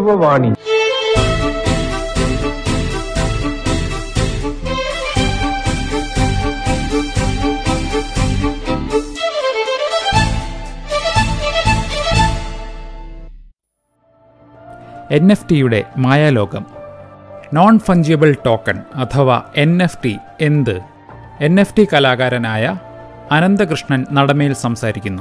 Yuvavani N F ടിയുടെ മായാലോകം non fungible token അഥവാ എൻ എഫ് ടി എന്ത് എൻ എഫ് ടി കലാകാരനായ അനന്തകൃഷ്ണൻ നടമേൽ സംസാരിക്കുന്നു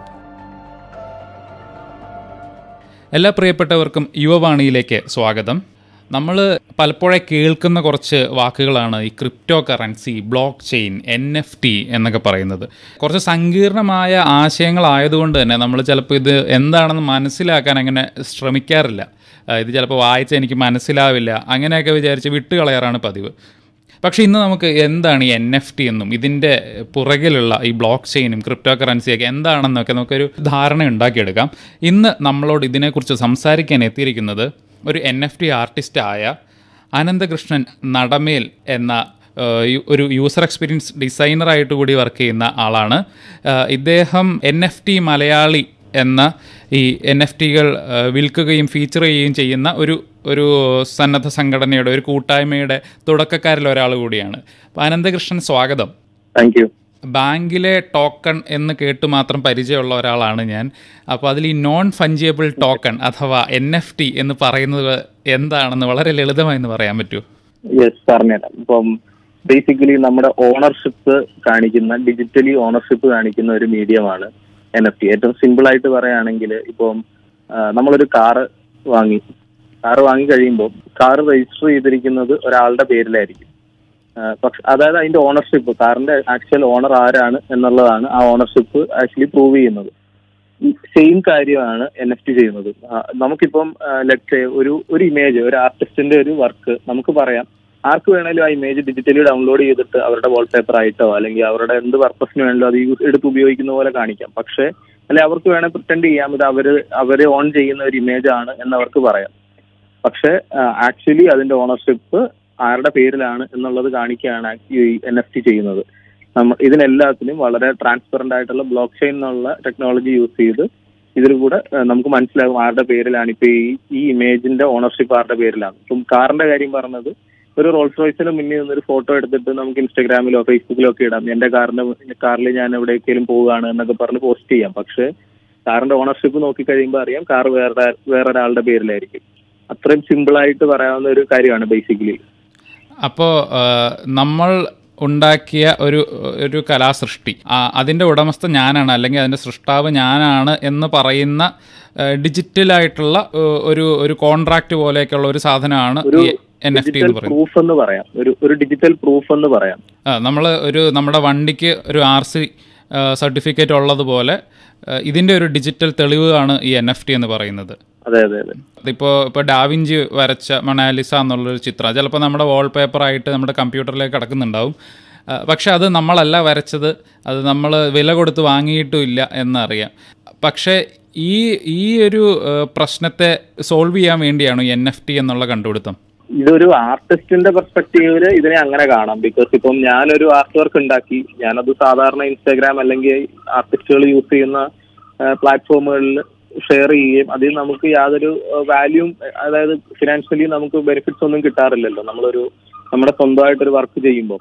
എല്ലാ പ്രിയപ്പെട്ടവർക്കും യുവവാണിയിലേക്ക് സ്വാഗതം നമ്മൾ പലപ്പോഴേ കേൾക്കുന്ന കുറച്ച് വാക്കുകളാണ് ഈ cryptocurrency blockchain N F T എന്നൊക്കെ പറയുന്നത് കുറച്ച് സങ്കീർണമായ ആശയങ്ങളായതുകൊണ്ട് തന്നെ നമ്മൾ ചിലപ്പോൾ ഇത് എന്താണെന്ന് മനസ്സിലാക്കാൻ അങ്ങനെ ശ്രമിക്കാറില്ല ആ, ഇത് ചിലപ്പോൾ വായിച്ച് എനിക്ക് മനസ്സിലാവില്ല അങ്ങനെയൊക്കെ വിചാരിച്ച് വിട്ടുകളയാറാണ് പതിവ് പക്ഷേ ഇന്ന് നമുക്ക് എന്താണ് ഈ എൻ എഫ് ടി എന്നും ഇതിൻ്റെ പുറകിലുള്ള ഈ ബ്ലോക്ക് ചെയിനും ക്രിപ്റ്റോ കറൻസിയൊക്കെ എന്താണെന്നൊക്കെ നമുക്കൊരു ധാരണ ഉണ്ടാക്കിയെടുക്കാം ഇന്ന് നമ്മളോട് ഇതിനെക്കുറിച്ച് സംസാരിക്കാൻ എത്തിയിരിക്കുന്നത് ഒരു എൻ എഫ് ടി ആർട്ടിസ്റ്റായ അനന്തകൃഷ്ണൻ നടമേൽ എന്ന ഏഹ്, യു- ഒരു യൂസർ എക്സ്പീരിയൻസ് ഡിസൈനറായിട്ട് കൂടി വർക്ക് ചെയ്യുന്ന ആളാണ് ഏഹ്, ഇദ്ദേഹം എൻ എഫ് ടി മലയാളി എന്ന ഈ എൻ എഫ് ടികൾ വിൽക്കുകയും ഫീച്ചർ ചെയ്യുകയും ചെയ്യുന്ന ഒരു ഒരു സന്നദ്ധ സംഘടനയുടെ ഒരു കൂട്ടായ്മയുടെ തുടക്കക്കാരിൽ ഒരാൾ കൂടിയാണ് അപ്പോൾ അനന്തകൃഷ്ണൻ സ്വാഗതം താങ്ക് യു ബാങ്കിലെ ടോക്കൺ എന്ന് കേട്ട് മാത്രം പരിചയമുള്ള ഒരാളാണ് ഞാൻ അപ്പോൾ അതിൽ ഈ നോൺ ഫഞ്ചിയബിൾ ടോക്കൺ അഥവാ എൻ എഫ് ടി എന്ന് പറയുന്നത് എന്താണെന്ന് വളരെ ലളിതമായി എന്ന് പറയാൻ പറ്റുമോ യെസ് പറഞ്ഞുതരാം ഇപ്പം ബേസിക്കലി നമ്മുടെ ഓണർഷിപ്പ് കാണിക്കുന്ന ഡിജിറ്റലി ഓണർഷിപ്പ് കാണിക്കുന്ന ഒരു മീഡിയമാണ് എൻ എഫ് ടി ഏറ്റവും സിമ്പിൾ ആയിട്ട് പറയുകയാണെങ്കിൽ ഇപ്പം ആ, നമ്മളൊരു കാറ് വാങ്ങി കാറ് വാങ്ങി കഴിയുമ്പോൾ കാറ് രജിസ്റ്റർ ചെയ്തിരിക്കുന്നത് ഒരാളുടെ പേരിലായിരിക്കും ആ, പക്ഷെ അതായത് അതിന്റെ ഓണർഷിപ്പ് കാറിന്റെ ആക്ച്വൽ ഓണർ ആരാണ് എന്നുള്ളതാണ് ആ ഓണർഷിപ്പ് ആക്ച്വലി പ്രൂവ് ചെയ്യുന്നത് സെയിം കാര്യമാണ് എൻ എഫ് ടി ചെയ്യുന്നത് ആ, നമുക്കിപ്പം ലെറ്റ് ഒരു ഒരു ഇമേജ് ഒരു ആർട്ടിസ്റ്റിന്റെ ഒരു വർക്ക് നമുക്ക് പറയാം ആർക്ക് വേണേലും ആ ഇമേജ് ഡിജിറ്റലി ഡൗൺലോഡ് ചെയ്തിട്ട് അവരുടെ വാൾപേപ്പർ ആയിട്ടോ അല്ലെങ്കിൽ അവരുടെ എന്ത് പർപ്പസിന് വേണേലും അത് യൂസ് എടുത്ത് ഉപയോഗിക്കുന്ന പോലെ കാണിക്കാം പക്ഷേ അല്ലെ അവർക്ക് വേണേൽ പ്രിറ്റൻഡ് ചെയ്യാം ഇത് അവര് അവര് ഓൺ ചെയ്യുന്ന ഒരു ഇമേജ് ആണ് എന്ന് അവർക്ക് പറയാം പക്ഷേ ആക്ച്വലി അതിന്റെ ഓണർഷിപ്പ് ആരുടെ പേരിലാണ് എന്നുള്ളത് കാണിക്കുകയാണ് ഈ എൻ എഫ് ടി ചെയ്യുന്നത് നമ്മ ഇതിനെല്ലാത്തിനും വളരെ ട്രാൻസ്പെറന്റ് ആയിട്ടുള്ള ബ്ലോക്ക് ചെയിൻ എന്നുള്ള ടെക്നോളജി യൂസ് ചെയ്ത് ഇതിൽ കൂടെ ആ, നമുക്ക് മനസ്സിലാകും ആരുടെ പേരിലാണ് ഇപ്പൊ ഈ ഈ ഇമേജിന്റെ ഓണർഷിപ്പ് ആരുടെ പേരിലാണ് ഇപ്പം കാറിന്റെ കാര്യം പറഞ്ഞത് ഒരു റോൾസ് റോയ്സിന് മുന്നിൽ നിന്നൊരു ഫോട്ടോ എടുത്തിട്ട് നമുക്ക് ഇൻസ്റ്റാഗ്രാമിലോ ഫേസ്ബുക്കിലോ ഒക്കെ ഇടാം എന്റെ കാറിന്റെ കാറിൽ ഞാൻ എവിടേക്കെങ്കിലും പോവുകയാണ് എന്നൊക്കെ പറഞ്ഞ് പോസ്റ്റ് ചെയ്യാം പക്ഷേ കാറിന്റെ ഓണർഷിപ്പ് നോക്കി കഴിയുമ്പോൾ അറിയാം കാർ വേറെ വേറൊരാളുടെ പേരിലായിരിക്കും അത്രയും സിമ്പിൾ ആയിട്ട് പറയാവുന്ന ഒരു കാര്യമാണ് ബേസിക്കലി അപ്പോൾ നമ്മൾ ഉണ്ടാക്കിയ ഒരു ഒരു കലാസൃഷ്ടി ആ, അതിൻ്റെ ഉടമസ്ഥ ഞാനാണ് അല്ലെങ്കിൽ അതിൻ്റെ സൃഷ്ടാവ് ഞാനാണ് എന്ന് പറയുന്ന ഡിജിറ്റലായിട്ടുള്ള ഒരു ഒരു കോൺട്രാക്റ്റ് പോലെയൊക്കെയുള്ള ഒരു സാധനമാണ് ഒരു ഈ എൻ എഫ് ടി ഡിജിറ്റൽ എന്ന് പറയുന്നത് പ്രൂഫ് എന്ന് പറയാം ഒരു ഒരു ഡിജിറ്റൽ പ്രൂഫ് എന്ന് പറയാം നമ്മൾ ഒരു നമ്മുടെ വണ്ടിക്ക് ഒരു ആർ സി സർട്ടിഫിക്കറ്റ് ഉള്ളതുപോലെ ആ, ഇതിൻ്റെ ഒരു ഡിജിറ്റൽ തെളിവാണ് ഈ എൻ എഫ് ടി എന്ന് പറയുന്നത് അതെ അതെ അതെ ഇപ്പോൾ ഇപ്പോൾ ഡാവിഞ്ചി വരച്ച മൊണാലിസ എന്നുള്ളൊരു ചിത്രം ചിലപ്പോൾ നമ്മുടെ വാൾപേപ്പറായിട്ട് നമ്മുടെ കമ്പ്യൂട്ടറിലേക്ക് കിടക്കുന്നുണ്ടാവും ആ, പക്ഷെ അത് നമ്മളല്ല വരച്ചത് അത് നമ്മൾ വില കൊടുത്ത് വാങ്ങിയിട്ടും ഇല്ല എന്നറിയാം പക്ഷേ ഈ ഈ ഒരു ആ, പ്രശ്നത്തെ സോൾവ് ചെയ്യാൻ വേണ്ടിയാണ് എൻ എഫ് ടി എന്നുള്ള കണ്ടുപിടുത്തം ഇതൊരു ആർട്ടിസ്റ്റിന്റെ പെർസ്പെക്റ്റീവില് ഇതിനെ അങ്ങനെ കാണാം ബിക്കോസ് ഇപ്പം ഞാനൊരു ആർട്ട് വർക്ക് ഉണ്ടാക്കി ഞാനത് സാധാരണ ഇൻസ്റ്റാഗ്രാം അല്ലെങ്കിൽ ആർട്ടിസ്റ്റുകൾ യൂസ് ചെയ്യുന്ന പ്ലാറ്റ്ഫോമുകളിൽ ഷെയർ ചെയ്യുകയും അതിൽ നമുക്ക് യാതൊരു വാല്യൂം അതായത് ഫിനാൻഷ്യലി നമുക്ക് ബെനിഫിറ്റ്സ് ഒന്നും കിട്ടാറില്ലല്ലോ നമ്മളൊരു നമ്മുടെ സ്വന്തമായിട്ടൊരു വർക്ക് ചെയ്യുമ്പോൾ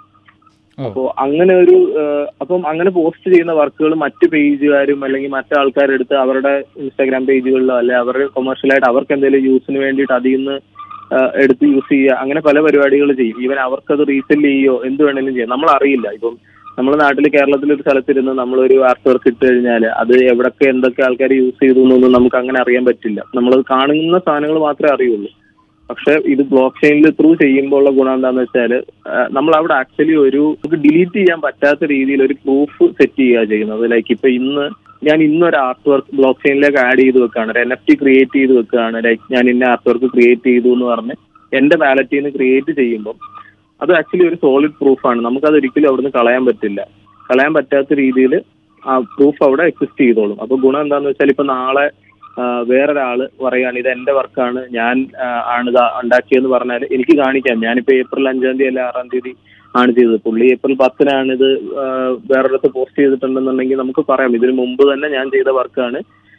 ഓ അപ്പോൾ അങ്ങനെ ഒരു ഏഹ്, അപ്പം അങ്ങനെ പോസ്റ്റ് ചെയ്യുന്ന വർക്കുകൾ മറ്റ് പേജുകാരും അല്ലെങ്കിൽ മറ്റു ആൾക്കാരെടുത്ത് അവരുടെ ഇൻസ്റ്റാഗ്രാം പേജുകളിലോ അല്ലെ അവരുടെ കൊമേഴ്ഷ്യലായിട്ട് അവർക്ക് എന്തെങ്കിലും യൂസിന് വേണ്ടിയിട്ട് അതിൽ നിന്ന് ഏഹ്, എടുത്ത് യൂസ് ചെയ്യുക അങ്ങനെ പല പരിപാടികൾ ചെയ്യും ഈവൻ അവർക്കത് റീസെല് ചെയ്യോ എന്ത് വേണേലും ചെയ്യാം നമ്മൾ അറിയില്ല ഇപ്പം നമ്മുടെ നാട്ടിൽ കേരളത്തിൽ ഒരു സ്ഥലത്തിരുന്ന് നമ്മളൊരു ആർട്ട് വർക്ക് ഇട്ട് കഴിഞ്ഞാൽ അത് എവിടൊക്കെ എന്തൊക്കെ ആൾക്കാർ യൂസ് ചെയ്തു എന്നൊന്നും നമുക്ക് അങ്ങനെ അറിയാൻ പറ്റില്ല നമ്മളത് കാണുന്ന സാധനങ്ങൾ മാത്രമേ അറിയുള്ളൂ പക്ഷെ ഇത് ബ്ലോക്ക് ചെയിനിൽ ത്രൂ ചെയ്യുമ്പോൾ ഉള്ള ഗുണം എന്താന്ന് വെച്ചാൽ നമ്മൾ അവിടെ ആക്ച്വലി ഒരു നമുക്ക് ഡിലീറ്റ് ചെയ്യാൻ പറ്റാത്ത രീതിയിൽ ഒരു പ്രൂഫ് സെറ്റ് ചെയ്യുക ചെയ്യുന്നത് ലൈക്ക് ഇപ്പൊ ഇന്ന് ഞാൻ ഇന്നൊരു ആർട്ട് വർക്ക് ബ്ലോക്ക് ചെയിനിലേക്ക് ആഡ് ചെയ്ത് വെക്കുകയാണ് ഒരു എൻ എഫ് ടി ക്രിയേറ്റ് ചെയ്ത് വെക്കുകയാണ് ലൈക്ക് ഞാൻ ഇന്ന ആർട്ട് വർക്ക് ക്രിയേറ്റ് ചെയ്തു എന്ന് പറഞ്ഞ് എന്റെ വാലറ്റിൽ നിന്ന് ക്രിയേറ്റ് ചെയ്യുമ്പോൾ അത് ആക്ച്വലി ഒരു സോളിഡ് പ്രൂഫാണ് നമുക്കത് ഒരിക്കലും അവിടുന്ന് കളയാൻ പറ്റില്ല കളയാൻ പറ്റാത്ത രീതിയിൽ ആ പ്രൂഫ് അവിടെ എക്സിസ്റ്റ് ചെയ്തോളും അപ്പൊ ഗുണം എന്താന്ന് വെച്ചാൽ ഇപ്പൊ നാളെ ആ, വേറൊരാള് പറയാണ് ഇത് എന്റെ വർക്കാണ് ഞാൻ ആ, ആണ് ഇത് ഉണ്ടാക്കിയെന്ന് പറഞ്ഞാൽ എനിക്ക് കാണിക്കാം ഞാനിപ്പോ ഏപ്രിൽ അഞ്ചാം തീയതി അല്ലെ ആറാം തീയതി ആണ് ചെയ്തത് പുള്ളി ഏപ്രിൽ പത്തിനാണ് ഇത് ആ, വേറൊരിടത്ത് പോസ്റ്റ് ചെയ്തിട്ടുണ്ടെന്നുണ്ടെങ്കിൽ നമുക്ക് പറയാം ഇതിന് മുമ്പ് തന്നെ ഞാൻ ചെയ്ത വർക്കാണ്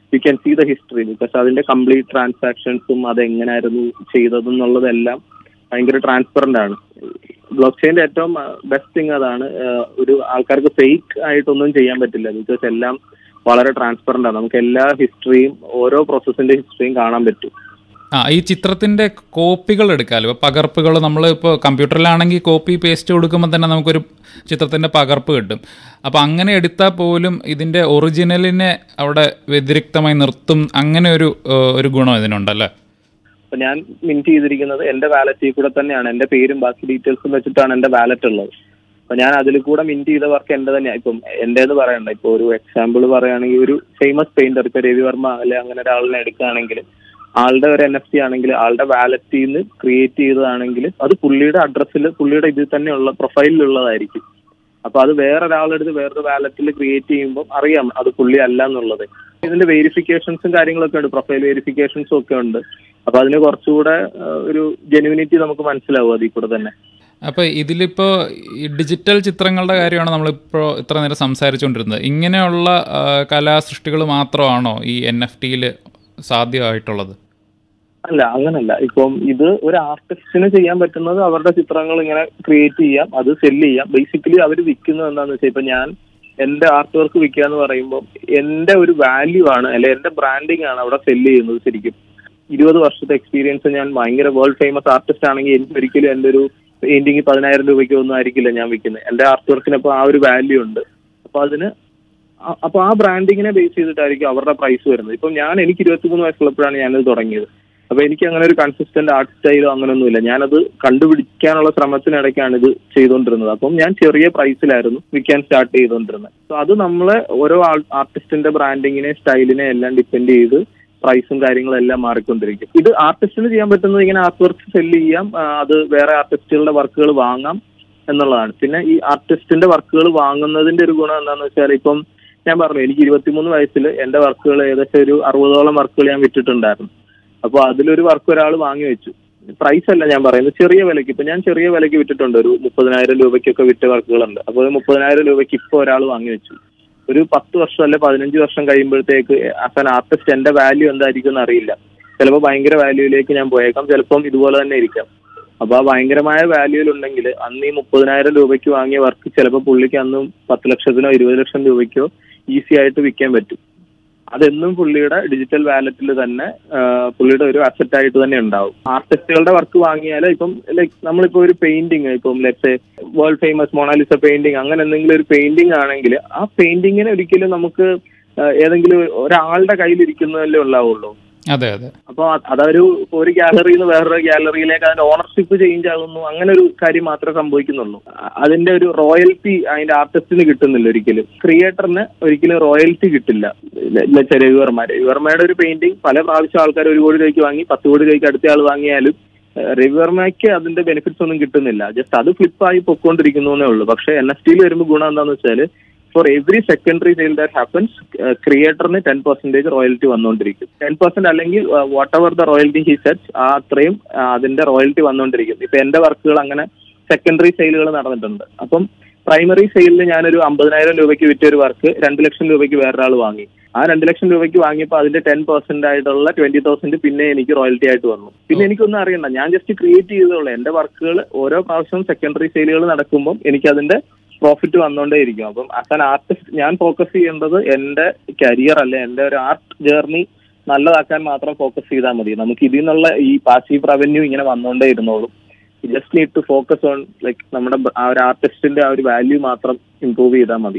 you can see the history because അതിന്റെ കംപ്ലീറ്റ് ട്രാൻസാക്ഷൻസും അത് എങ്ങനെയായിരുന്നു ചെയ്തതെന്നുള്ളതെല്ലാം ഭയങ്കര ട്രാൻസ്പെറന്റ് ആണ് ബ്ലോക്ക് ചെയിന്റെ ഏറ്റവും ബെസ്റ്റ് തിങ് അതാണ് ആഹ് ഒരു ആൾക്കാർക്ക് ഫേക്ക് ആയിട്ടൊന്നും ചെയ്യാൻ പറ്റില്ല ബിക്കോസ് എല്ലാം വളരെ ട്രാൻസ്പെറന്റ് ആണ് നമുക്ക് എല്ലാ ഹിസ്റ്ററിയും ഓരോ പ്രോസസ്സിന്റെ ഹിസ്റ്ററിയും കാണാൻ പറ്റും ആ ഈ ചിത്രത്തിൻ്റെ കോപ്പികൾ എടുക്കാമല്ലോ ഇപ്പോൾ പകർപ്പുകൾ നമ്മൾ ഇപ്പോൾ കമ്പ്യൂട്ടറിലാണെങ്കിൽ കോപ്പി പേസ്റ്റ് കൊടുക്കുമ്പോൾ തന്നെ നമുക്കൊരു ചിത്രത്തിൻ്റെ പകർപ്പ് കിട്ടും അപ്പോൾ അങ്ങനെ എടുത്താൽ പോലും ഇതിൻ്റെ ഒറിജിനലിനെ അവിടെ വ്യതിരിക്തമായി നിർത്തും അങ്ങനെ ഒരു ഏഹ്, ഒരു ഗുണം ഇതിനുണ്ടല്ലേ അപ്പൊ ഞാൻ മിന്റ് ചെയ്തിരിക്കുന്നത് എന്റെ വാലറ്റിൽ കൂടെ തന്നെയാണ് എന്റെ പേരും ബാക്കി ഡീറ്റെയിൽസും വെച്ചിട്ടാണ് എന്റെ വാലറ്റ് ഉള്ളത് അപ്പൊ ഞാൻ അതിൽ കൂടെ മിന്റ് ചെയ്ത വർക്ക് എന്റെ തന്നെയാണ് ഇപ്പം എന്റേത് പറയണ്ട ഇപ്പൊ ഒരു എക്സാമ്പിൾ പറയുകയാണെങ്കിൽ ഒരു ഫേമസ് പെയിന്റർ ഇപ്പൊ രവിവർമ്മ അല്ലെ അങ്ങനെ ഒരാളിനെ എടുക്കുകയാണെങ്കിൽ ആളുടെ ഒരു എൻ എഫ് ടി ആണെങ്കിൽ ആളുടെ വാലറ്റിൽ നിന്ന് ക്രിയേറ്റ് ചെയ്തതാണെങ്കിൽ അത് പുള്ളിയുടെ അഡ്രസ്സിൽ പുള്ളിയുടെ ഇതിൽ തന്നെയുള്ള പ്രൊഫൈലിലുള്ളതായിരിക്കും അപ്പൊ അത് വേറൊരാളെടുത്ത് വേറൊരു വാലറ്റിൽ ക്രിയേറ്റ് ചെയ്യുമ്പോൾ അറിയാം അത് പുള്ളി അല്ല എന്നുള്ളത് ഇതിന്റെ വെരിഫിക്കേഷൻസും കാര്യങ്ങളൊക്കെ ഉണ്ട് പ്രൊഫൈൽ വെരിഫിക്കേഷൻസും ഒക്കെ ഉണ്ട് അപ്പൊ അതിന് കുറച്ചുകൂടെ ആ, ഒരു ജെനുവിനിറ്റി നമുക്ക് മനസ്സിലാവും അതിൽ കൂടെ തന്നെ അപ്പോൾ ഇതിലിപ്പോൾ ഈ ഡിജിറ്റൽ ചിത്രങ്ങളുടെ കാര്യമാണ് നമ്മളിപ്പോൾ ഇത്ര നേരം സംസാരിച്ചുകൊണ്ടിരുന്നത് ഇങ്ങനെയുള്ള ആ, കലാസൃഷ്ടികൾ മാത്രമാണോ ഈ എൻ എഫ് ടിയിൽ സാധ്യമായിട്ടുള്ളത് അല്ല അങ്ങനല്ല ഇപ്പം ഇത് ഒരു ആർട്ടിസ്റ്റിന് ചെയ്യാൻ പറ്റുന്നത് അവരുടെ ചിത്രങ്ങൾ ഇങ്ങനെ ക്രിയേറ്റ് ചെയ്യാം അത് സെല്ല് ചെയ്യാം ബേസിക്കലി അവർ വിൽക്കുന്നത് എന്താന്ന് വെച്ചാൽ ഇപ്പൊ ഞാൻ എന്റെ ആർട്ട് വർക്ക് വിൽക്കുക എന്ന് പറയുമ്പോൾ എന്റെ ഒരു വാല്യൂ ആണ് അല്ലെ എന്റെ ബ്രാൻഡിങ് ആണ് അവിടെ സെല്ല് ചെയ്യുന്നത് ശരിക്കും ഇരുപത് വർഷത്തെ എക്സ്പീരിയൻസ് ഞാൻ ഭയങ്കര വേൾഡ് ഫേമസ് ആർട്ടിസ്റ്റ് ആണെങ്കിൽ എനിക്ക് ഒരിക്കലും എന്റെ ഒരു പെയിന്റിങ് പതിനായിരം രൂപയ്ക്ക് ഒന്നും ആയിരിക്കില്ല ഞാൻ വിൽക്കുന്നത് എന്റെ ആർട്ട് വർക്കിന് അപ്പോൾ ആ ഒരു വാല്യൂ ഉണ്ട് അപ്പൊ അതിന് അ- അപ്പൊ ആ ബ്രാൻഡിങ്ങിനെ ബേസ് ചെയ്തിട്ടായിരിക്കും അവരുടെ പ്രൈസ് വരുന്നത് ഇപ്പം ഞാൻ എനിക്ക് ഇരുപത്തിമൂന്ന് വയസ്സുള്ളപ്പോഴാണ് ഞാനിത് തുടങ്ങിയത് അപ്പൊ എനിക്ക് അങ്ങനെ ഒരു കൺസിസ്റ്റന്റ് ആർട്ട് സ്റ്റൈലോ അങ്ങനെയൊന്നുമില്ല ഞാനത് കണ്ടുപിടിക്കാനുള്ള ശ്രമത്തിനിടയ്ക്കാണ് ഇത് ചെയ്തുകൊണ്ടിരുന്നത് അപ്പം ഞാൻ ചെറിയ പ്രൈസിലായിരുന്നു വിൽക്കാൻ സ്റ്റാർട്ട് ചെയ്തുകൊണ്ടിരുന്നത് സോ അത് നമ്മളെ ഓരോ ആർട്ടിസ്റ്റിന്റെ ബ്രാൻഡിങ്ങിനെ സ്റ്റൈലിനെ എല്ലാം ഡിപ്പെൻഡ് ചെയ്ത് പ്രൈസും കാര്യങ്ങളും എല്ലാം മാറിക്കൊണ്ടിരിക്കും ഇത് ആർട്ടിസ്റ്റിന് ചെയ്യാൻ പറ്റുന്നത് ഇങ്ങനെ ആർട്ട് വർക്ക് സെല്ല് ചെയ്യാം ആ, അത് വേറെ ആർട്ടിസ്റ്റുകളുടെ വർക്കുകൾ വാങ്ങാം എന്നുള്ളതാണ് പിന്നെ ഈ ആർട്ടിസ്റ്റിന്റെ വർക്കുകൾ വാങ്ങുന്നതിന്റെ ഒരു ഗുണം എന്താണെന്ന് വെച്ചാൽ ഇപ്പം ഞാൻ പറഞ്ഞു എനിക്ക് ഇരുപത്തിമൂന്ന് വയസ്സിൽ എന്റെ വർക്കുകൾ ഏകദേശം ഒരു അറുപതോളം വർക്കുകൾ ഞാൻ വിറ്റിട്ടുണ്ടായിരുന്നു അപ്പോൾ അതിലൊരു വർക്ക് ഒരാൾ വാങ്ങി വെച്ചു പ്രൈസ് അല്ല ഞാൻ പറയുന്നത് ചെറിയ വിലയ്ക്ക് ഇപ്പൊ ഞാൻ ചെറിയ വിലയ്ക്ക് വിറ്റിട്ടുണ്ട് ഒരു മുപ്പതിനായിരം രൂപയ്ക്കൊക്കെ വിറ്റ വർക്കുകളുണ്ട് അപ്പോൾ ഒരു മുപ്പതിനായിരം രൂപയ്ക്ക് ഇപ്പോൾ ഒരാൾ വാങ്ങി വെച്ചു ഒരു പത്ത് വർഷം അല്ലെ പതിനഞ്ച് വർഷം കഴിയുമ്പോഴത്തേക്ക് ആസ് ആൻ ആർട്ടിസ്റ്റ് എന്റെ വാല്യൂ എന്തായിരിക്കും എന്ന് അറിയില്ല ചിലപ്പോൾ ഭയങ്കര വാല്യൂയിലേക്ക് ഞാൻ പോയേക്കാം ചിലപ്പം ഇതുപോലെ തന്നെ ഇരിക്കാം അപ്പൊ ആ ഭയങ്കരമായ വാല്യൂലുണ്ടെങ്കിൽ അന്ന് ഈ മുപ്പതിനായിരം രൂപയ്ക്ക് വാങ്ങിയ വർക്ക് ചിലപ്പോൾ പുള്ളിക്ക് അന്ന് പത്ത് ലക്ഷത്തിനോ ഇരുപത് ലക്ഷം രൂപയ്ക്കോ ഈസി ആയിട്ട് വിൽക്കാൻ പറ്റും അതെന്നും പുള്ളിയുടെ ഡിജിറ്റൽ വാലറ്റിൽ തന്നെ ആ, പുള്ളിയുടെ ഒരു അസറ്റ് ആയിട്ട് തന്നെ ഉണ്ടാവും ആർട്ടിസ്റ്റുകളുടെ വർക്ക് വാങ്ങിയാൽ ഇപ്പം ലൈക്ക് നമ്മളിപ്പോ ഒരു പെയിന്റിങ് ഇപ്പം let's world famous Mona Lisa painting അങ്ങനെ എന്തെങ്കിലും ഒരു പെയിന്റിങ് ആണെങ്കിൽ ആ പെയിന്റിങ്ങിന് ഒരിക്കലും നമുക്ക് ആ, ഏതെങ്കിലും ഒരാളുടെ കയ്യിലിരിക്കുന്നതല്ലേ ഉണ്ടാവുള്ളൂ അതെ അതെ അപ്പൊ അത് അതൊരു ഇപ്പൊ ഒരു ഗാലറിയിൽ നിന്ന് വേറൊരു ഗാലറിയിലേക്ക് അതിന്റെ ഓണർഷിപ്പ് ചേഞ്ച് ആകുന്നു അങ്ങനെ ഒരു കാര്യം മാത്രമേ സംഭവിക്കുന്നുള്ളൂ അ- അതിന്റെ ഒരു റോയൽറ്റി അതിന്റെ ആർട്ടിസ്റ്റിന് കിട്ടുന്നില്ല ഒരിക്കലും ക്രിയേറ്ററിന് ഒരിക്കലും റോയൽറ്റി കിട്ടില്ല വെച്ചാൽ രവിവർമ്മ രവിവർമ്മയുടെ ഒരു പെയിന്റിങ് പല പ്രാവശ്യം ആൾക്കാർ ഒരു കോടി രൂപയ്ക്ക് വാങ്ങി പത്ത് കോടി രൂപയ്ക്ക് അടുത്ത ആൾ വാങ്ങിയാലും ഏഹ്, രവിവർമ്മയ്ക്ക് അതിന്റെ ബെനിഫിറ്റ്സ് ഒന്നും കിട്ടുന്നില്ല ജസ്റ്റ് അത് ഫ്ലിപ്പായി പൊക്കോണ്ടിരിക്കുന്നേ ഉള്ളൂ പക്ഷെ എൻ എഫ് ടിയിൽ വരുമ്പോൾ ഗുണം എന്താന്ന് വെച്ചാൽ for every secondary sale that happens ക്രിയേറ്ററിന് ടെൻ പെർസെന്റേജ് റോയൽറ്റി വന്നുകൊണ്ടിരിക്കും ടെൻ പെർസെന്റ് അല്ലെങ്കിൽ whatever the royalty he set ആ അത്രയും ആ, അതിന്റെ റോയൽറ്റി വന്നുകൊണ്ടിരിക്കും ഇപ്പൊ എന്റെ വർക്കുകൾ അങ്ങനെ സെക്കൻഡറി സെയിലുകൾ നടന്നിട്ടുണ്ട് അപ്പം പ്രൈമറി സെയിലിൽ ഞാനൊരു അമ്പതിനായിരം രൂപയ്ക്ക് വിറ്റ ഒരു വർക്ക് രണ്ട് ലക്ഷം രൂപയ്ക്ക് വേറൊരാൾ വാങ്ങി ആ രണ്ട് ലക്ഷം രൂപയ്ക്ക് വാങ്ങിയപ്പോൾ അതിന്റെ ടെൻ പെർസെന്റ് ആയിട്ടുള്ള ട്വന്റി തൗസൻഡ് പിന്നെ എനിക്ക് റോയൽറ്റി ആയിട്ട് വന്നു പിന്നെ എനിക്കൊന്നും അറിയണ്ട ഞാൻ ജസ്റ്റ് ക്രിയേറ്റ് ചെയ്തോളൂ എന്റെ വർക്കുകൾ ഓരോ പ്രാവശ്യവും സെക്കൻഡറി സെയിലുകൾ നടക്കുമ്പോൾ എനിക്ക് അതിന്റെ പ്രോഫിറ്റ് വന്നുകൊണ്ടേയിരിക്കും അപ്പം ആസ് ആൻ ആർട്ടിസ്റ്റ് ഞാൻ ഫോക്കസ് ചെയ്യേണ്ടത് എന്റെ കരിയർ അല്ലെ എന്റെ ഒരു ആർട്ട് ജേർണി നല്ലതാക്കാൻ മാത്രം ഫോക്കസ് ചെയ്താൽ മതി നമുക്ക് ഇതിൽ നിന്നുള്ള ഈ പാസീവ് റവന്യൂ ഇങ്ങനെ വന്നുകൊണ്ടേ ഇരുന്നോളും just need to focus on like നമ്മുടെ ബ- ആ ഒരു ആർട്ടിസ്റ്റിന്റെ ആ ഒരു വാല്യൂ മാത്രം ഇംപ്രൂവ് ചെയ്താൽ മതി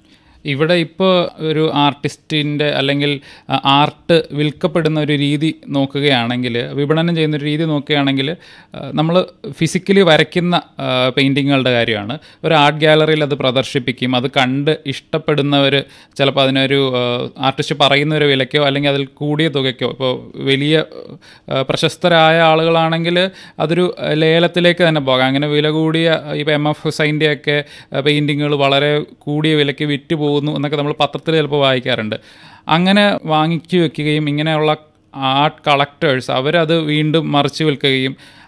ഇവിടെ ഇപ്പോൾ ഒരു ആർട്ടിസ്റ്റിൻ്റെ അല്ലെങ്കിൽ ആ, ആർട്ട് വിൽക്കപ്പെടുന്ന ഒരു രീതി നോക്കുകയാണെങ്കിൽ വിപണനം ചെയ്യുന്ന ഒരു രീതി നോക്കുകയാണെങ്കിൽ നമ്മൾ ഫിസിക്കലി വരയ്ക്കുന്ന പെയിൻറ്റിങ്ങുകളുടെ കാര്യമാണ് ഒരു ആർട്ട് ഗാലറിയിൽ അത് പ്രദർശിപ്പിക്കും അത് കണ്ട് ഇഷ്ടപ്പെടുന്നവർ ചിലപ്പോൾ അതിനൊരു ആർട്ടിസ്റ്റ് പറയുന്ന ഒരു വിലയ്ക്കോ അല്ലെങ്കിൽ അതിൽ കൂടിയ തുകയ്ക്കോ ഇപ്പോൾ വലിയ ആ, പ്രശസ്തരായ ആളുകളാണെങ്കിൽ അതൊരു ആ, ലേലത്തിലേക്ക് തന്നെ പോകാം അങ്ങനെ വില കൂടിയ ഇപ്പോൾ എം എഫ് ഹുസൈൻ്റെ ഒക്കെ പെയിൻറ്റിങ്ങുകൾ വളരെ കൂടിയ വിലയ്ക്ക് വിറ്റ് പോകുന്നു എന്നൊക്കെ നമ്മൾ പത്രത്തിൽ ചിലപ്പോൾ വായിക്കാറുണ്ട് അങ്ങനെ വാങ്ങിച്ചു വെക്കുകയും ഇങ്ങനെയുള്ള ആർട്ട് കളക്ടേഴ്സ് അവരത് വീണ്ടും മറിച്ച് വിൽക്കുകയും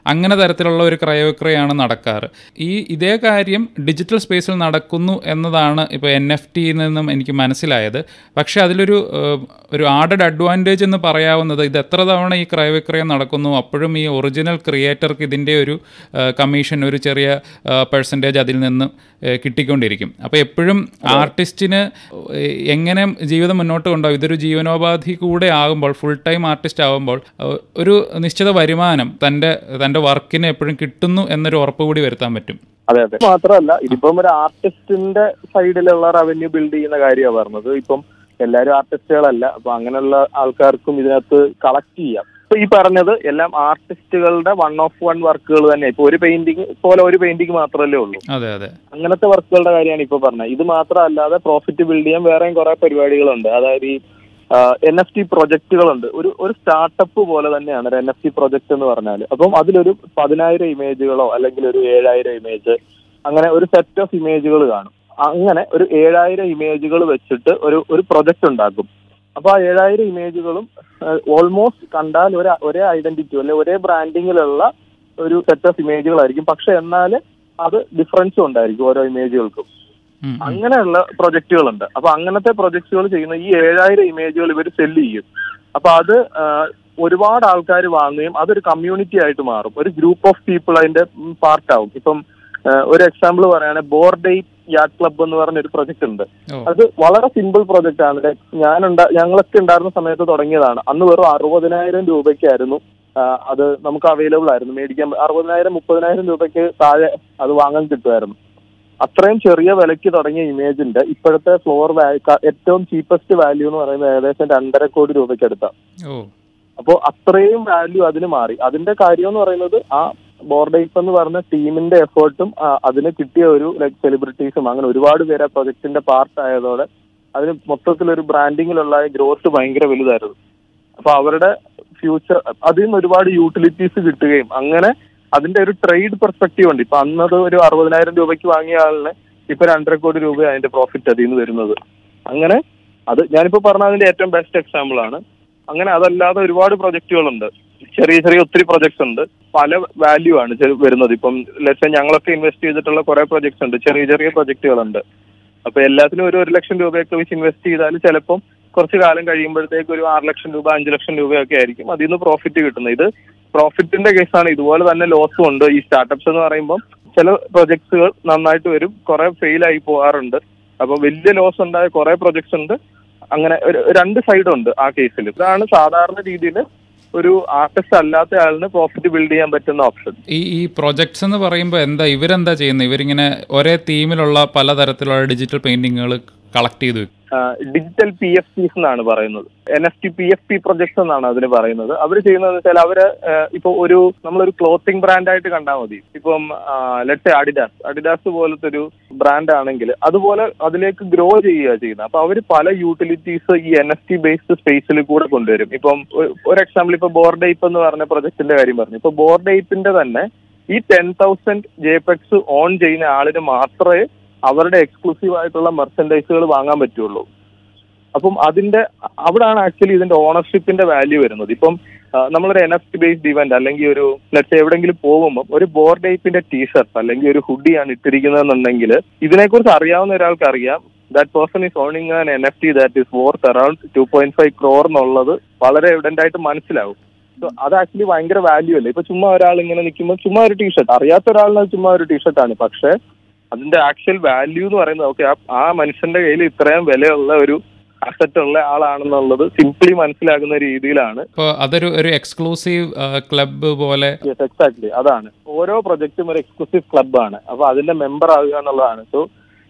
അങ്ങനെ തരത്തിലുള്ള ഒരു ക്രയവിക്രയാണ് നടക്കാറ് ഈ ഇതേ കാര്യം ഡിജിറ്റൽ സ്പേസിൽ നടക്കുന്നു എന്നതാണ് ഇപ്പോൾ എൻ എഫ് ടിയിൽ നിന്നും എനിക്ക് മനസ്സിലായത് പക്ഷേ അതിലൊരു ഏഹ്, ഒരു ആഡഡ് അഡ്വാൻറ്റേജ് എന്ന് പറയാവുന്നത് ഇത് എത്ര തവണ ഈ ക്രയവിക്രയം നടക്കുന്നു അപ്പോഴും ഈ ഒറിജിനൽ ക്രിയേറ്റർക്ക് ഇതിൻ്റെ ഒരു കമ്മീഷൻ ഒരു ചെറിയ പെർസെൻറ്റേജ് അതിൽ നിന്ന് ഏഹ്, കിട്ടിക്കൊണ്ടിരിക്കും അപ്പോൾ എപ്പോഴും ആർട്ടിസ്റ്റിന് ഏഹ്, എങ്ങനെ ജീവിതം മുന്നോട്ട് കൊണ്ടുപോകും ഇതൊരു ജീവനോപാധി കൂടെ ആകുമ്പോൾ ഫുൾ ടൈം ആർട്ടിസ്റ്റ് ആകുമ്പോൾ ഏഹ്, ഒരു നിശ്ചിത വരുമാനം തൻ്റെ തൻ്റെ വർക്കിന് എപ്പോഴും കിട്ടുന്നു എന്നൊരു ഉറപ്പ് കൂടി വരുത്താൻ പറ്റും അതെ അതെ മാത്രമല്ല ഇതിപ്പം ഒരു ആർട്ടിസ്റ്റിന്റെ സൈഡിലുള്ള റവന്യൂ ബിൽഡ് ചെയ്യുന്ന കാര്യമാണ് പറഞ്ഞത് ഇപ്പം എല്ലാവരും ആർട്ടിസ്റ്റുകളല്ല അപ്പൊ അങ്ങനെയുള്ള ആൾക്കാർക്കും ഇതിനകത്ത് കളക്ട് ചെയ്യാം ഇപ്പൊ ഈ പറഞ്ഞത് എല്ലാം ആർട്ടിസ്റ്റുകളുടെ വൺ ഓഫ് വൺ വർക്കുകൾ തന്നെ ഇപ്പൊ ഒരു പെയിന്റിങ് പോലെ ഒരു പെയിന്റിങ് മാത്രമല്ലേ ഉള്ളൂ അതെ അതെ അങ്ങനത്തെ വർക്കുകളുടെ കാര്യമാണ് ഇപ്പൊ പറഞ്ഞത് ഇത് മാത്രമല്ലാതെ പ്രോഫിറ്റ് ബിൽഡ് ചെയ്യാൻ വേറെയും കുറെ പരിപാടികളുണ്ട് അതായത് ഈ എൻ എഫ് ടി പ്രൊജക്ടുകളുണ്ട് ഒരു ഒരു സ്റ്റാർട്ടപ്പ് പോലെ തന്നെയാണ് ഒരു എൻ എഫ് ടി പ്രൊജക്ട് എന്ന് പറഞ്ഞാൽ അപ്പം അതിലൊരു പതിനായിരം ഇമേജുകളോ അല്ലെങ്കിൽ ഒരു ഏഴായിരം ഇമേജ് അങ്ങനെ ഒരു സെറ്റ് ഓഫ് ഇമേജുകൾ കാണും അങ്ങനെ ഒരു ഏഴായിരം ഇമേജുകൾ വെച്ചിട്ട് ഒരു ഒരു പ്രൊജക്ട് ഉണ്ടാക്കും അപ്പൊ ആ ഏഴായിരം ഇമേജുകളും ഓൾമോസ്റ്റ് കണ്ടാൽ ഒരു ഒരേ ഐഡന്റിറ്റി അല്ലെ ഒരേ ബ്രാൻഡിങ്ങിലുള്ള ഒരു സെറ്റ് ഓഫ് ഇമേജുകളായിരിക്കും പക്ഷെ എന്നാൽ അത് ഡിഫറൻസും ഉണ്ടായിരിക്കും ഓരോ ഇമേജുകൾക്കും ഉം, ഉം. അങ്ങനെയുള്ള പ്രൊജക്ടുകളുണ്ട് അപ്പൊ അങ്ങനത്തെ പ്രൊജക്ടുകൾ ചെയ്യുന്ന ഈ ഏഴായിരം ഇമേജുകൾ ഇവർ സെല്ല് ചെയ്യും അപ്പൊ അത് ആ, ഒരുപാട് ആൾക്കാർ വാങ്ങുകയും അതൊരു കമ്മ്യൂണിറ്റി ആയിട്ട് മാറും ഒരു ഗ്രൂപ്പ് ഓഫ് പീപ്പിൾ അതിന്റെ പാർട്ടാവും ഇപ്പം ആ, ഒരു എക്സാമ്പിൾ പറയുകയാണെങ്കിൽ ബോർഡേറ്റ് യാറ്റ് ക്ലബ്ബ് എന്ന് പറഞ്ഞ ഒരു പ്രൊജക്ട് ഉണ്ട് ഓ അത് വളരെ സിമ്പിൾ പ്രൊജക്ട് ആണ് ഞാൻ ഞങ്ങളൊക്കെ ഉണ്ടായിരുന്ന സമയത്ത് തുടങ്ങിയതാണ് അന്ന് വെറും അറുപതിനായിരം രൂപയ്ക്കായിരുന്നു ആ, അത് നമുക്ക് അവൈലബിൾ ആയിരുന്നു മേടിക്കാൻ അറുപതിനായിരം മുപ്പതിനായിരം രൂപയ്ക്ക് താഴെ അത് വാങ്ങാൻ കിട്ടുമായിരുന്നു അത്രയും ചെറിയ വിലയ്ക്ക് തുടങ്ങിയ ഇമേജിന്റെ ഇപ്പോഴത്തെ ഫ്ലോർ ഏറ്റവും ചീപ്പസ്റ്റ് വാല്യൂ എന്ന് പറയുന്നത് ഏകദേശം രണ്ടര കോടി രൂപയ്ക്ക് അടുത്താണ് ഓ അപ്പോൾ അത്രയും വാല്യൂ അതിന് മാറി അതിന്റെ കാര്യം എന്ന് പറയുന്നത് ആ ബോർഡേപ്പ് എന്ന് പറഞ്ഞ ടീമിന്റെ എഫേർട്ടും അതിന് കിട്ടിയ ഒരു ലൈക് സെലിബ്രിറ്റീസും അങ്ങനെ ഒരുപാട് പേര് ആ പ്രൊജക്ടിന്റെ പാർട്ട് ആയതോടെ അതിന് മൊത്തത്തിൽ ഒരു ബ്രാൻഡിങ്ങിലുള്ള ഗ്രോത്ത് ഭയങ്കര വലുതായിരുന്നു അപ്പൊ അവരുടെ ഫ്യൂച്ചർ അതിൽ നിന്ന് ഒരുപാട് യൂട്ടിലിറ്റീസ് കിട്ടുകയും അങ്ങനെ അതിന്റെ ഒരു ട്രേഡ് പെർസ്പെക്റ്റീവ് ഉണ്ട് ഇപ്പൊ അന്നത് ഒരു അറുപതിനായിരം രൂപയ്ക്ക് വാങ്ങിയ ആളിന് ഇപ്പൊ രണ്ടര കോടി രൂപ അതിന്റെ പ്രോഫിറ്റ് അതിൽ നിന്ന് വരുന്നത് അങ്ങനെ അത് ഞാനിപ്പോ പറഞ്ഞ അതിന്റെ ഏറ്റവും ബെസ്റ്റ് എക്സാമ്പിൾ ആണ് അങ്ങനെ അതല്ലാതെ ഒരുപാട് പ്രൊജക്ടുകളുണ്ട് ചെറിയ ചെറിയ ഒത്തിരി പ്രൊജക്ട്സ് ഉണ്ട് പല വാല്യൂ ആണ് ചെറു- വരുന്നത് ഇപ്പം ലെസ് ഞങ്ങളൊക്കെ ഇൻവെസ്റ്റ് ചെയ്തിട്ടുള്ള കുറെ പ്രൊജക്ട്സ് ഉണ്ട് ചെറിയ ചെറിയ പ്രൊജക്ടുകളുണ്ട് അപ്പൊ എല്ലാത്തിനും ഒരു ഒരു ലക്ഷം രൂപയൊക്കെ വെച്ച് ഇൻവെസ്റ്റ് ചെയ്താൽ ചിലപ്പം കുറച്ച് കാലം കഴിയുമ്പോഴത്തേക്ക് ഒരു ആറ് ലക്ഷം രൂപ അഞ്ച് ലക്ഷം രൂപയൊക്കെ ആയിരിക്കും അതിൽ നിന്ന് പ്രോഫിറ്റ് കിട്ടുന്നത് ഇത് പ്രോഫിറ്റിന്റെ കേസാണ് ഇതുപോലെ തന്നെ ലോസും ഉണ്ട് ഈ സ്റ്റാർട്ടപ്സ് എന്ന് പറയുമ്പോൾ ചില പ്രൊജക്ട്സുകൾ നന്നായിട്ട് വരും കുറെ ഫെയിൽ ആയി പോകാറുണ്ട് അപ്പൊ വലിയ ലോസ് ഉണ്ടായ കുറെ പ്രൊജക്ട്സ് ഉണ്ട് അങ്ങനെ ഒരു രണ്ട് സൈഡ് ഉണ്ട് ആ കേസിൽ ഇതാണ് സാധാരണ രീതിയിൽ ഒരു ആർട്ടിസ്റ്റ് അല്ലാത്ത ആളിന് പ്രോഫിറ്റ് ബിൽഡ് ചെയ്യാൻ പറ്റുന്ന ഓപ്ഷൻ ഈ ഈ പ്രൊജക്ട്സ് എന്ന് പറയുമ്പോൾ എന്താ ഇവരെന്താ ചെയ്യുന്നത് ഇവരിങ്ങനെ ഒരേ തീമിലുള്ള പലതരത്തിലുള്ള ഡിജിറ്റൽ പെയിന്റിങ്ങുകൾ കളക്ട് ചെയ്ത് വെക്കും ഡിജിറ്റൽ പി എഫ് പിസ് എന്നാണ് പറയുന്നത് N F T P F P projects എന്നാണ് അതിന് പറയുന്നത് അവർ ചെയ്യുന്നതെന്ന് വെച്ചാൽ അവര് ഇപ്പൊ ഒരു നമ്മളൊരു ക്ലോത്തിങ് ബ്രാൻഡായിട്ട് കണ്ടാൽ മതി ഇപ്പം ലെറ്റ് അഡിഡാസ് അഡിഡാസ് പോലത്തെ ഒരു ബ്രാൻഡ് ആണെങ്കിൽ അതുപോലെ അതിലേക്ക് ഗ്രോ ചെയ്യുക ചെയ്യുന്നത് അപ്പൊ അവർ പല യൂട്ടിലിറ്റീസ് ഈ എൻ എഫ് ടി ബേസ്ഡ് സ്പേസിൽ കൂടെ കൊണ്ടുവരും ഇപ്പം ഒ- ഒരു എക്സാമ്പിൾ ഇപ്പൊ ബോർഡേപ്പ് എന്ന് പറഞ്ഞ പ്രൊജക്ടിന്റെ കാര്യം പറഞ്ഞു ഇപ്പൊ ബോർഡേപ്പിന്റെ തന്നെ ഈ ടെൻ തൗസൻഡ് ജെപെക്സ് ഓൺ ചെയ്യുന്ന ആളിന് മാത്രമേ അവരുടെ എക്സ്ക്ലൂസീവ് ആയിട്ടുള്ള മെർച്ചൻഡൈസുകൾ വാങ്ങാൻ പറ്റുള്ളൂ അപ്പം അതിന്റെ അവിടാണ് ആക്ച്വലി ഇതിന്റെ ഓണർഷിപ്പിന്റെ വാല്യൂ വരുന്നത് ഇപ്പം ആ, നമ്മളൊരു N F T based event അല്ലെങ്കിൽ ഒരു ലെറ്റ്സ് എവിടെങ്കിലും പോകുമ്പോൾ ഒരു ബോർഡ് ടൈപ്പിന്റെ ടീഷർട്ട് അല്ലെങ്കിൽ ഒരു ഹുഡിയാണ് ഇട്ടിരിക്കുന്നതെന്നുണ്ടെങ്കിൽ ഇതിനെക്കുറിച്ച് അറിയാവുന്ന ഒരാൾക്ക് അറിയാം that person is owning an N F T that is worth around two point five crore എന്നുള്ളത് വളരെ എവിഡന്റ് ആയിട്ട് മനസ്സിലാവും സോ അത് ആക്ച്വലി ഭയങ്കര വാല്യൂ അല്ലേ ഇപ്പൊ ചുമ്മാ ഒരാൾ ഇങ്ങനെ നിൽക്കുമ്പോൾ ചുമ്മാ ഒരു ടീഷർട്ട് അറിയാത്ത ഒരാളിന് അത് ചുമ്മാ ഒരു ടീഷർട്ടാണ് പക്ഷെ അതിന്റെ ആക്ച്വൽ വാല്യൂ എന്ന് പറയുന്നത് ഓക്കെ ആ മനുഷ്യന്റെ കയ്യിൽ ഇത്രയും വിലയുള്ള ഒരു അസറ്റ് ഉള്ള ആളാണെന്നുള്ളത് സിംപ്ലി മനസ്സിലാക്കുന്ന രീതിയിലാണ് ഇപ്പോൾ അതൊരു ഒരു എക്സ്ക്ലൂസീവ് ക്ലബ്ബ് പോലെ എക്സാക്ട്ലി അതാണ് ഓരോ പ്രൊജക്റ്റും ഒരു എക്സ്ക്ലൂസീവ് ക്ലബ്ബാണ് അപ്പൊ അതിന്റെ മെമ്പർ ആകുക എന്നുള്ളതാണ് so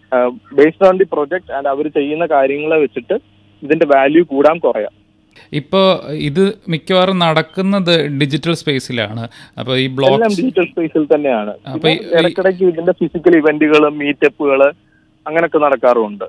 based on the project and അവർ ചെയ്യുന്ന കാര്യങ്ങളെ വെച്ചിട്ട് ഇതിന്റെ വാല്യൂ കൂടാൻ കുറയാം ഇപ്പോൾ ഇത് മിക്കവാറും നടക്കുന്നത് ഡിജിറ്റൽ സ്പേസിലാണ് അപ്പോൾ ഈ എല്ലാം ബ്ലോക്ക് ഡിജിറ്റൽ സ്പേസിൽ തന്നെയാണ് അപ്പൊ പിന്നെ ഈ- ഇടയ്ക്കിടയ്ക്ക് ഇതിന്റെ ഫിസിക്കൽ ഇവന്റുകൾ മീറ്റപ്പുകൾ അങ്ങനെയൊക്കെ നടക്കാറുമുണ്ട്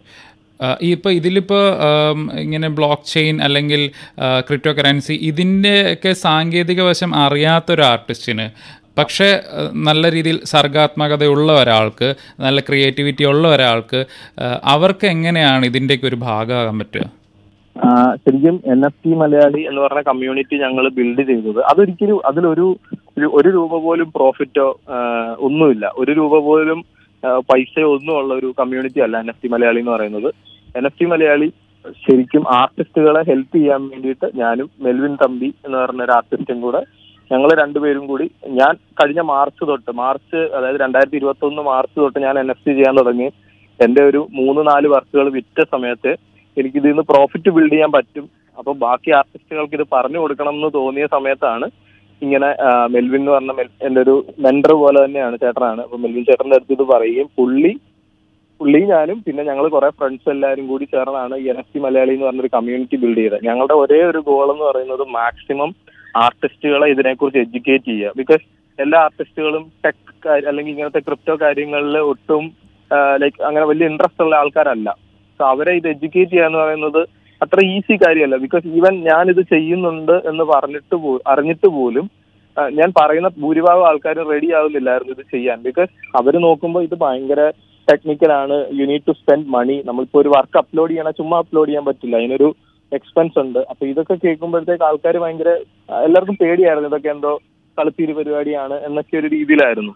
ഈ ഇപ്പോൾ ഇതിലിപ്പോൾ ഇങ്ങനെ ബ്ലോക്ക് ചെയിൻ അല്ലെങ്കിൽ ക്രിപ്റ്റോ കറൻസി ഇതിൻ്റെയൊക്കെ സാങ്കേതിക വശം അറിയാത്തൊരു ആർട്ടിസ്റ്റിന് പക്ഷേ ആ, നല്ല രീതിയിൽ സർഗാത്മകതയുള്ള ഒരാൾക്ക് നല്ല ക്രിയേറ്റിവിറ്റി ഉള്ള ഒരാൾക്ക് ആ, അവർക്ക് എങ്ങനെയാണ് ഇതിൻ്റെയൊക്കെ ഒരു ഭാഗമാകാൻ പറ്റുക ആ, ശരിക്കും എൻ എഫ് ടി മലയാളി എന്ന് പറഞ്ഞ കമ്മ്യൂണിറ്റി ഞങ്ങൾ ബിൽഡ് ചെയ്തത് അതൊരിക്കലും അതിലൊരു ഒരു- ഒരു രൂപ പോലും പ്രോഫിറ്റോ ഒന്നുമില്ല ഒരു രൂപ പോലും ആ, പൈസയോ ഒന്നും ഉള്ള ഒരു കമ്മ്യൂണിറ്റി അല്ല എൻ എഫ് ടി മലയാളി എന്ന് പറയുന്നത് എൻ എഫ് ടി മലയാളി ശരിക്കും ആർട്ടിസ്റ്റുകളെ ഹെൽപ്പ് ചെയ്യാൻ വേണ്ടിയിട്ട് ഞാനും മെൽവിൻ തമ്പി എന്ന് പറഞ്ഞ ഒരു ആർട്ടിസ്റ്റും കൂടെ ഞങ്ങൾ രണ്ടുപേരും കൂടി ഞാൻ കഴിഞ്ഞ മാർച്ച് തൊട്ട് മാർച്ച് അതായത് രണ്ടായിരത്തി ഇരുപത്തി ഒന്ന് മാർച്ച് തൊട്ട് ഞാൻ എൻ എഫ് ടി ചെയ്യാൻ തുടങ്ങി എന്റെ ഒരു മൂന്ന് നാല് വർക്കുകൾ വിറ്റ സമയത്ത് എനിക്ക് ഇതിൽ നിന്ന് പ്രോഫിറ്റ് ബിൽഡ് ചെയ്യാൻ പറ്റും അപ്പൊ ബാക്കി ആർട്ടിസ്റ്റുകൾക്ക് ഇത് പറഞ്ഞു കൊടുക്കണം എന്ന് തോന്നിയ സമയത്താണ് ഇങ്ങനെ ആ, മെൽവിൻ എന്ന് പറഞ്ഞ മെൽ- എന്റെ ഒരു മെന്റർ പോലെ തന്നെയാണ് ചേട്ടനാണ് അപ്പൊ മെൽവിൻ ചേട്ടന്റെ അടുത്ത് ഇത് പറയുകയും പുള്ളി പുള്ളി ഞാനും പിന്നെ ഞങ്ങൾ കുറെ ഫ്രണ്ട്സ് എല്ലാവരും കൂടി ചേർന്നാണ് എൻ എഫ് ടി മലയാളി എന്ന് പറഞ്ഞൊരു കമ്മ്യൂണിറ്റി ബിൽഡ് ചെയ്തത് ഞങ്ങളുടെ ഒരേ ഒരു ഗോൾ എന്ന് പറയുന്നത് മാക്സിമം ആർട്ടിസ്റ്റുകളെ ഇതിനെക്കുറിച്ച് എഡ്യൂക്കേറ്റ് ചെയ്യുക ബിക്കോസ് എല്ലാ ആർട്ടിസ്റ്റുകളും ടെക് അല്ലെങ്കിൽ ഇങ്ങനത്തെ ക്രിപ്റ്റോ കാര്യങ്ങളിൽ ഒട്ടും ലൈക്ക് അങ്ങനെ വലിയ ഇൻട്രസ്റ്റ് ഉള്ള ആൾക്കാരല്ല സോ അവരെ ഇത് എഡ്യൂക്കേറ്റ് ചെയ്യുക എന്ന് പറയുന്നത് അത്ര ഈസി കാര്യമല്ല ബിക്കോസ് ഈവൻ ഞാൻ ഇത് ചെയ്യുന്നുണ്ട് എന്ന് പറഞ്ഞിട്ട് പോ അറിഞ്ഞിട്ട് പോലും ആ, ഞാൻ പറയുന്ന ഭൂരിഭാഗം ആൾക്കാർ റെഡി ആവുന്നില്ലായിരുന്നു ഇത് ചെയ്യാൻ ബിക്കോസ് അവർ നോക്കുമ്പോൾ ഇത് ഭയങ്കര ടെക്നിക്കലാണ് you need to spend money നമ്മളിപ്പോ ഒരു വർക്ക് അപ്ലോഡ് ചെയ്യണ ചുമ്മാ അപ്ലോഡ് ചെയ്യാൻ പറ്റില്ല അതിനൊരു എക്സ്പെൻസ് ഉണ്ട് അപ്പൊ ഇതൊക്കെ കേൾക്കുമ്പോഴത്തേക്ക് ആൾക്കാർ ഭയങ്കര ആ, എല്ലാവർക്കും പേടിയായിരുന്നു ഇതൊക്കെ എന്തോ കളിപ്പീര് പരിപാടിയാണ് എന്നൊക്കെ ഒരു രീതിയിലായിരുന്നു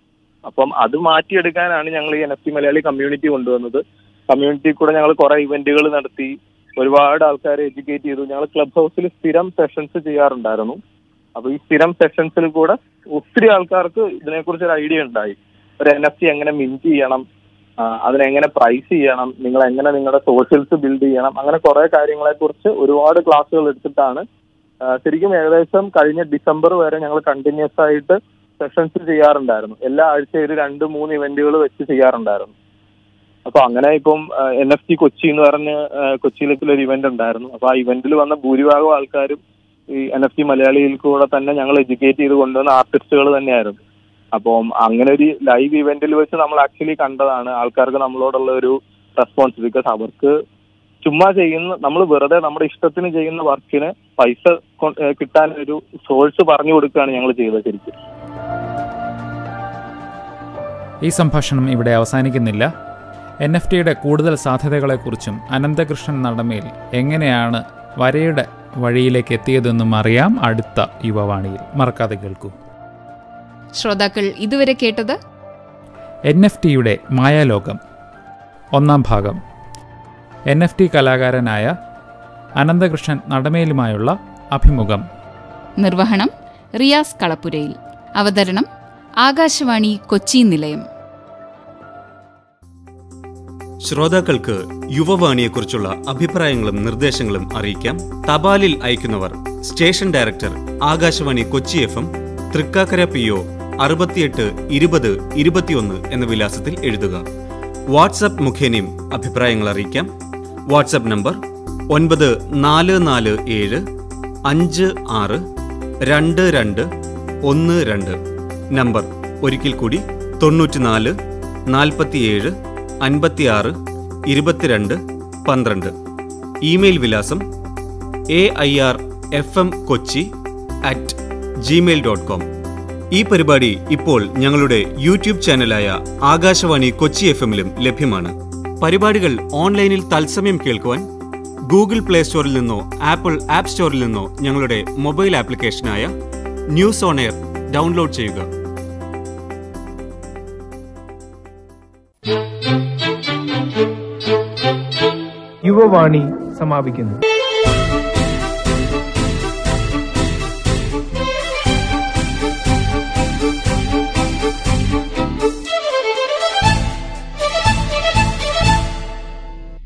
അപ്പം അത് മാറ്റിയെടുക്കാനാണ് ഞങ്ങൾ ഈ N F T Malayali community കൊണ്ടുവന്നത് കമ്മ്യൂണിറ്റി കൂടെ ഞങ്ങൾ കുറെ ഇവന്റുകൾ നടത്തി ഒരുപാട് ആൾക്കാരെ എഡ്യൂക്കേറ്റ് ചെയ്തു ഞങ്ങൾ ക്ലബ് ഹൗസിൽ സ്ഥിരം സെഷൻസ് ചെയ്യാറുണ്ടായിരുന്നു അപ്പൊ ഈ സ്ഥിരം സെഷൻസിൽ കൂടെ ഒത്തിരി ആൾക്കാർക്ക് ഇതിനെക്കുറിച്ച് ഒരു ഐഡിയ ഉണ്ടായി ഒരു എൻ എഫ് ടി എങ്ങനെ മിൻറ്റ് ചെയ്യണം ആ, അതിനെങ്ങനെ പ്രൈസ് ചെയ്യണം നിങ്ങൾ എങ്ങനെ നിങ്ങളുടെ സോഷ്യൽസ് ബിൽഡ് ചെയ്യണം അങ്ങനെ കുറെ കാര്യങ്ങളെ കുറിച്ച് ഒരുപാട് ക്ലാസ്സുകൾ എടുത്തിട്ടാണ് ആ, ശരിക്കും ഏകദേശം കഴിഞ്ഞ ഡിസംബർ വരെ ഞങ്ങൾ കണ്ടിന്യൂസ് ആയിട്ട് സെഷൻസ് ചെയ്യാറുണ്ടായിരുന്നു എല്ലാ ആഴ്ചയും ഒരു രണ്ട് മൂന്ന് ഇവന്റുകൾ വെച്ച് ചെയ്യാറുണ്ടായിരുന്നു അപ്പൊ അങ്ങനെ ഇപ്പം എൻ എഫ് ടി കൊച്ചി എന്ന് പറഞ്ഞ് ആ, കൊച്ചിയിലേക്കുള്ള ഒരു ഇവന്റ് ഉണ്ടായിരുന്നു അപ്പൊ ആ ഇവന്റിൽ വന്ന ഭൂരിഭാഗം ആൾക്കാരും ഈ എൻ എഫ് ടി മലയാളിയിൽ കൂടെ തന്നെ ഞങ്ങൾ എഡ്യൂക്കേറ്റ് ചെയ്ത് കൊണ്ടുവന്ന ആർട്ടിസ്റ്റുകൾ തന്നെയായിരുന്നു അപ്പം അങ്ങനെ ഒരു ലൈവ് ഇവന്റിൽ വെച്ച് നമ്മൾ ആക്ച്വലി കണ്ടതാണ് ആൾക്കാർക്ക് നമ്മളോടുള്ള ഒരു റെസ്പോൺസ് ബിക്കോസ് അവർക്ക് ചുമ്മാ ചെയ്യുന്ന നമ്മൾ വെറുതെ നമ്മുടെ ഇഷ്ടത്തിന് ചെയ്യുന്ന വർക്കിന് പൈസ കൊ- ഏഹ് കിട്ടാൻ ഒരു സോഴ്സ് പറഞ്ഞു കൊടുക്കുകയാണ് ഞങ്ങൾ ചെയ്തത് ശരിക്കും ഈ സംഭാഷണം ഇവിടെ അവസാനിക്കുന്നില്ല എൻ എഫ് ടിയുടെ കൂടുതൽ സാധ്യതകളെക്കുറിച്ചും അനന്തകൃഷ്ണൻ നടമേൽ എങ്ങനെയാണ് വരയുടെ വഴിയിലേക്ക് എത്തിയതെന്നും അറിയാം അടുത്ത യുവവാണിയിൽ മറക്കാതെ കേൾക്കൂ ശ്രോതാക്കൾ ഇതുവരെ കേട്ടത് എൻ എഫ് ടിയുടെ മായാലോകം ഒന്നാം ഭാഗം എൻ എഫ് ടി കലാകാരനായ അനന്തകൃഷ്ണൻ നടമേലുമായുള്ള അഭിമുഖം നിർവഹണം റിയാസ് കളപ്പുരയിൽ അവതരണം ആകാശവാണി കൊച്ചി നിലയം ശ്രോതാക്കൾക്ക് യുവവാണിയെക്കുറിച്ചുള്ള അഭിപ്രായങ്ങളും നിർദ്ദേശങ്ങളും അറിയിക്കാം തപാലിൽ അയക്കുന്നവർ station director Akashvani Kochi F M Thrikkakara P O അറുപത്തിയെട്ട് ഇരുപത് ഇരുപത്തിയൊന്ന് എന്ന വിലാസത്തിൽ എഴുതുക വാട്സപ്പ് മുഖേനയും അഭിപ്രായങ്ങൾ അറിയിക്കാം വാട്സപ്പ് നമ്പർ ഒൻപത് നാല് നാല് ഏഴ് അഞ്ച് ആറ് രണ്ട് രണ്ട് ഒന്ന് രണ്ട് നമ്പർ ഒരിക്കൽ കൂടി തൊണ്ണൂറ്റിനാല് നാൽപ്പത്തിയേഴ് അൻപത്തിയാറ് ഇരുപത്തിരണ്ട് പന്ത്രണ്ട് ഇമെയിൽ വിലാസം A I R F M Kochi at Gmail dot com ഈ പരിപാടി ഇപ്പോൾ ഞങ്ങളുടെ യൂട്യൂബ് ചാനലായ ആകാശവാണി കൊച്ചി എഫ് എമ്മിലും ലഭ്യമാണ് പരിപാടികൾ ഓൺലൈനിൽ തത്സമയം കേൾക്കുവാൻ ഗൂഗിൾ പ്ലേ സ്റ്റോറിൽ നിന്നോ ആപ്പിൾ ആപ്പ് സ്റ്റോറിൽ നിന്നോ ഞങ്ങളുടെ മൊബൈൽ ആപ്ലിക്കേഷനായ ന്യൂസ് ഓൺ എയർ ഡൗൺലോഡ് ചെയ്യുക യുവവാണി സമാപിക്കുന്നു